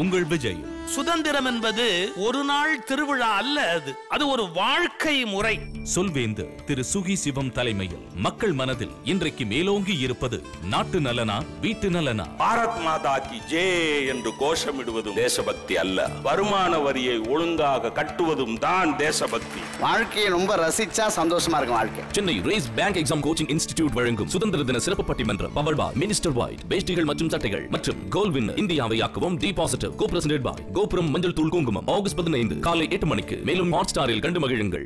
உங்கள் விஜய் சுதந்திரம் என்பது ஒரு நாள் திருவிழா அல்ல அது அது ஒரு வாழ்க்கை முறை சொல்வேந்து திரு சுகி சிவம் தலைமையில் மக்கள் மனதில் இன்றைக்கு மேலோங்கி இருப்பது நாட்டு நலனா வீட்டு நலனா பாரத் மாதா கி ஜே என்று கோஷமிடுவதும் தேசபக்தி அல்ல வருமான வரியை ஒழுங்காக கட்டுவதும் தான் தேசபக்தி வாழ்க்கையை ரொம்ப ரசிச்சா சந்தோஷமா இருக்கும் வாழ்க்கை Chennai race bank exam coaching institute வழங்கும் சுதந்திர தின சிறப்பு பட்டிமன்றம் பவர் பார் மினிஸ்டர் ஒயிட் வேஷ்டிகள் மற்றும் சட்டைகள் மற்றும் கோல் வின் இந்தியாவை ஆக்கவும் D positive co presented by Gopuram மஞ்சள் தூள் குங்குமம் ஆகஸ்ட் பதினைந்து காலை எட்டு மணிக்கு மேலும் ஹாட் ஸ்டாரில் கண்டு மகிழுங்கள்